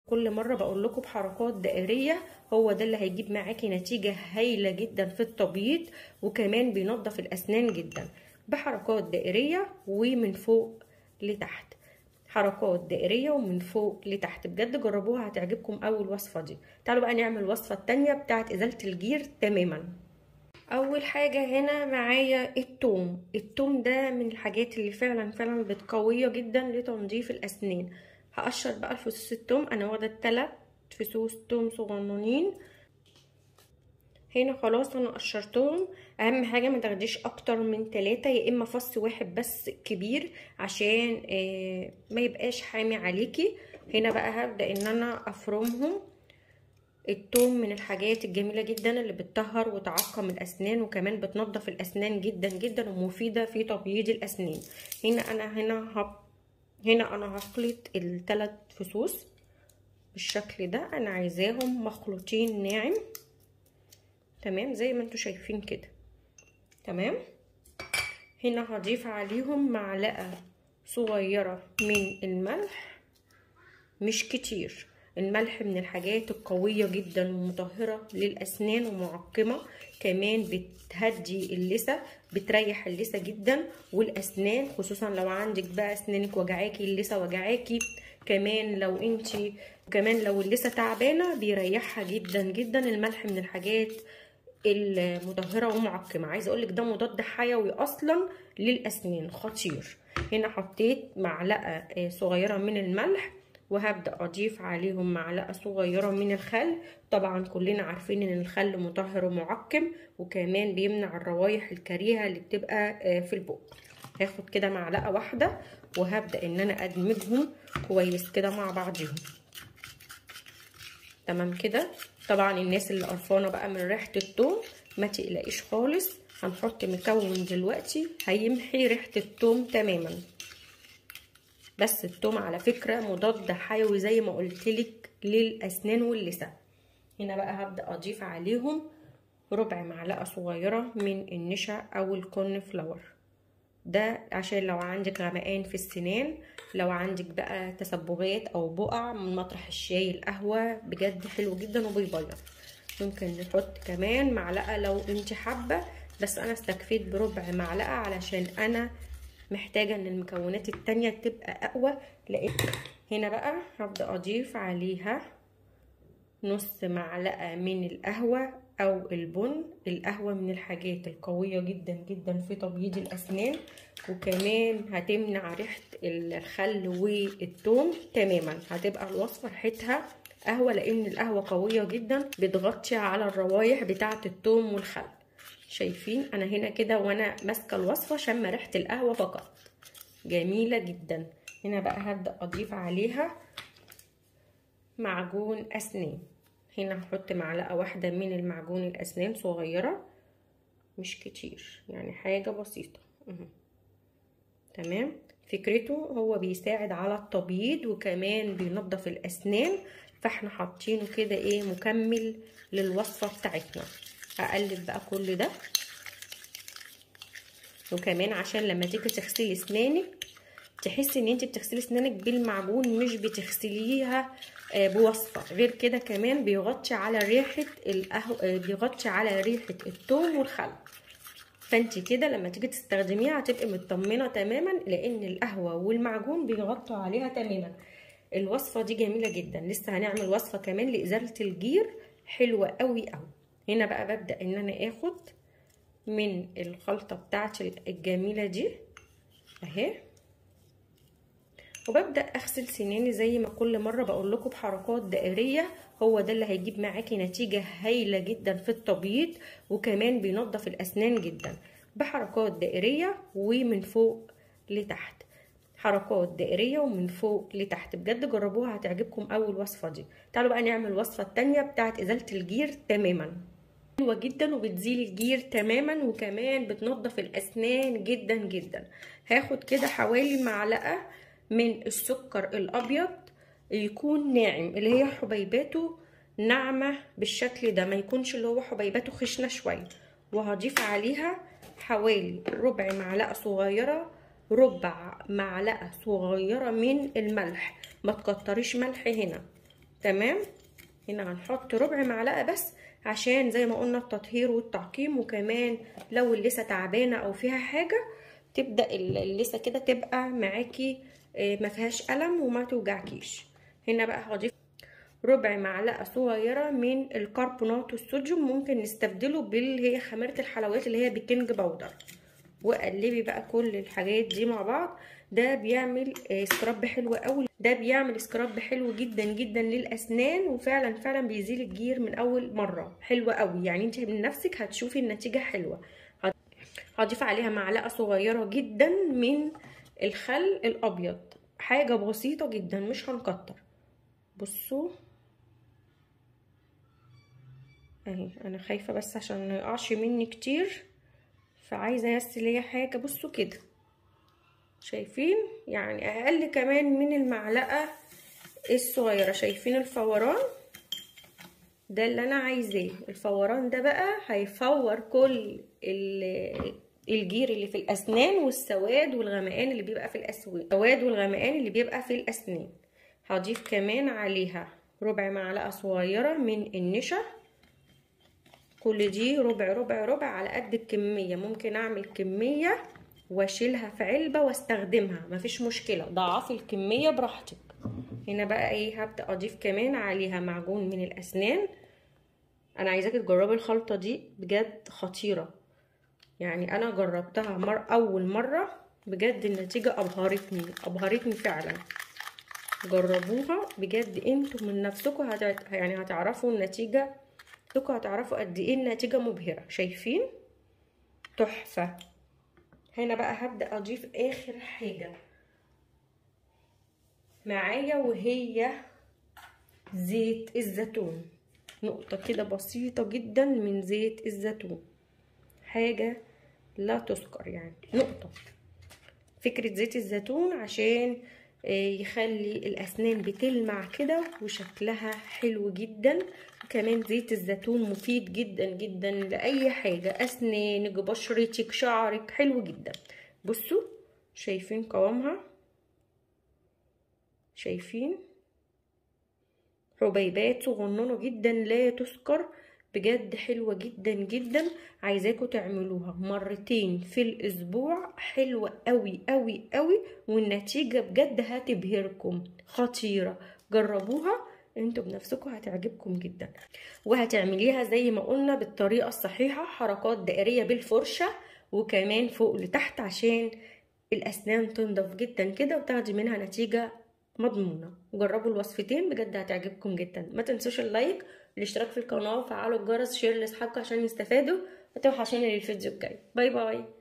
كل مره بقول لكم بحركات دائريه هو ده اللي هيجيب معاكي نتيجه هايله جدا في التبييض وكمان بينظف الاسنان جدا بحركات دائريه ومن فوق لتحت حركات دائريه ومن فوق لتحت بجد جربوها هتعجبكم اول وصفه دي تعالوا بقى نعمل الوصفه التانية بتاعت ازاله الجير تماما اول حاجه هنا معايا التوم التوم ده من الحاجات اللي فعلا فعلا بتقويه جدا لتنظيف الاسنان هقشر بقى الفصوص التوم انا واخده تلات فصوص توم صغننين هنا خلاص انا قشرتهم اهم حاجه ما تاخديش اكتر من تلاتة يا اما فص واحد بس كبير عشان آه ما يبقاش حامي عليكي هنا بقى هبدا ان انا افرمهم التوم من الحاجات الجميلة جدا اللي بتطهر وتعقم الأسنان وكمان بتنظف الأسنان جدا جدا ومفيدة في تبييض الأسنان هنا أنا هنا هب هنا أنا هخلط الثلاث فصوص بالشكل ده أنا عايزاهم مخلوطين ناعم تمام زي ما انتوا شايفين كده تمام هنا هضيف عليهم معلقة صغيرة من الملح مش كتير الملح من الحاجات القوية جدا ومطهرة للأسنان ومعقمة كمان بتهدي اللثة بتريح اللثة جدا والأسنان خصوصا لو عندك بقى أسنانك وجعاكي اللثة وجعاكي كمان لو انتي كمان لو اللثة تعبانة بيريحها جدا جدا الملح من الحاجات المطهرة ومعقمة عايزة اقولك ده مضاد حيوي اصلا للأسنان خطير هنا حطيت معلقة صغيرة من الملح وهبدأ أضيف عليهم معلقة صغيرة من الخل طبعا كلنا عارفين إن الخل مطهر ومعقم وكمان بيمنع الروايح الكريهة اللي بتبقى في البق هاخد كده معلقة واحدة وهبدأ إن أنا أدمجهم كويس كده مع بعضهم تمام كده طبعا الناس اللي قرفانة بقى من ريحة التوم ما تقلقيش خالص هنحط مكون دلوقتي هيمحي ريحة التوم تماما بس التوم على فكرة مضاد حيوي زي ما قلتلك للأسنان واللثة هنا بقى هبدأ أضيف عليهم ربع معلقة صغيرة من النشا أو الكورن فلاور ده عشان لو عندك غمقان في السنان لو عندك بقى تسبغات أو بقع من مطرح الشاي القهوة بجد حلو جدا وبيبيض ممكن نحط كمان معلقة لو انت حابة بس أنا استكفيت بربع معلقة علشان أنا محتاجة ان المكونات التانية تبقى اقوى لقيت هنا بقى هبدأ اضيف عليها نص معلقة من القهوة او البن القهوة من الحاجات القوية جدا جدا في تبييض الاسنان وكمان هتمنع ريحة الخل والثوم تماما هتبقى الوصفة ريحتها قهوة لان القهوة قوية جدا بتغطي على الروايح بتاعة الثوم والخل شايفين انا هنا كده وانا ماسكه الوصفه شم ريحه القهوه فقط جميله جدا هنا بقى هبدا اضيف عليها معجون اسنان هنا هحط معلقه واحده من المعجون الاسنان صغيره مش كتير يعني حاجه بسيطه تمام فكرته هو بيساعد على التبييض وكمان بينظف الاسنان فاحنا حاطينه كده ايه مكمل للوصفه بتاعتنا هقلب بقى كل ده وكمان عشان لما تيجي تغسلي اسنانك تحسي ان انت بتغسلي اسنانك بالمعجون مش بتغسليها بوصفه غير كده كمان بيغطي على ريحه القهوه بيغطي على ريحه الثوم والخل فانت كده لما تيجي تستخدميها هتبقي مطمنه تماما لان القهوه والمعجون بيغطوا عليها تماما الوصفه دي جميله جدا لسه هنعمل وصفه كمان لازاله الجير حلوه قوي قوي هنا بقى ببدأ ان انا اخد من الخلطة بتاعتي الجميلة دي اهي وببدأ اغسل سناني زي ما كل مرة بقول لكم بحركات دائرية هو ده اللي هيجيب معاكي نتيجة هايلة جدا في التبييض وكمان بينظف الاسنان جدا بحركات دائرية ومن فوق لتحت حركات دائرية ومن فوق لتحت بجد جربوها هتعجبكم اول وصفة دي تعالوا بقى نعمل الوصفة التانية بتاعت ازالة الجير تماما حلوة جدا وبتزيل الجير تماما وكمان بتنظف الاسنان جدا جدا هاخد كده حوالي معلقة من السكر الابيض يكون ناعم اللي هي حبيباته ناعمة بالشكل ده ما يكونش اللي هو حبيباته خشنة شوية وهضيف عليها حوالي ربع معلقة صغيرة ربع معلقة صغيرة من الملح ما تكتريش ملح هنا تمام هنا هنحط ربع معلقه بس عشان زي ما قلنا التطهير والتعقيم وكمان لو اللسه تعبانه او فيها حاجه تبدا اللسه كده تبقى معاكي ما فيهاش الم وما توجعكيش هنا بقى هضيف ربع معلقه صغيره من الكربونات الصوديوم ممكن نستبدله باللي هي خميره الحلويات اللي هي بيكنج باودر وقلبي بقى كل الحاجات دي مع بعض ده بيعمل سكراب حلو قوي ده بيعمل سكراب حلو جدا جدا للاسنان وفعلا فعلا بيزيل الجير من اول مره حلوه قوي يعني انت من نفسك هتشوفي النتيجه حلوه هضيف عليها معلقه صغيره جدا من الخل الابيض حاجه بسيطه جدا مش هنكتر بصوا اهي انا خايفه بس عشان ما يقعش مني كتير فعايزه بس ليا حاجه بصوا كده شايفين يعني اقل كمان من المعلقه الصغيره شايفين الفوران ده اللي انا عايزاه الفوران ده بقى هيفور كل الجير اللي في الاسنان والسواد والغمقان اللي بيبقى في الاسواد السواد والغمقان اللي بيبقى في الاسنان هضيف كمان عليها ربع معلقه صغيره من النشا كل دي ربع ربع ربع على قد الكميه ممكن اعمل كميه واشيلها في علبه واستخدمها مفيش مشكله ضعفي الكميه براحتك هنا بقى ايه هبدا اضيف كمان عليها معجون من الاسنان انا عايزاكي تجربي الخلطه دي بجد خطيره يعني انا جربتها مر اول مره بجد النتيجه ابهرتني ابهرتني فعلا جربوها بجد انتوا من نفسكم هت... يعني هتعرفوا النتيجه انتوا هتعرفوا قد ايه النتيجه مبهره شايفين تحفه هنا بقى هبدا اضيف اخر حاجه معايا وهي زيت الزيتون نقطه كده بسيطه جدا من زيت الزيتون حاجه لا تذكر يعني نقطه فكره زيت الزيتون عشان يخلي الاسنان بتلمع كده وشكلها حلو جدا كمان زيت الزيتون مفيد جدا جدا لاي حاجه اسنانك بشرتك شعرك حلو جدا بصوا شايفين قوامها شايفين حبيبات صغننه جدا لا تذكر بجد حلوة جدا جدا عايزاكم تعملوها مرتين في الاسبوع حلوة قوي قوي قوي والنتيجة بجد هتبهركم خطيرة جربوها انتوا بنفسكم هتعجبكم جدا وهتعمليها زي ما قلنا بالطريقة الصحيحة حركات دائرية بالفرشة وكمان فوق لتحت عشان الاسنان تنضف جدا كده وتاخدي منها نتيجة مضمونة جربوا الوصفتين بجد هتعجبكم جدا ما تنسوش اللايك الاشتراك في القناة وفعلوا الجرس شير لاصحابكم عشان يستفادوا وتوحشوني للفيديو الجاي باي باي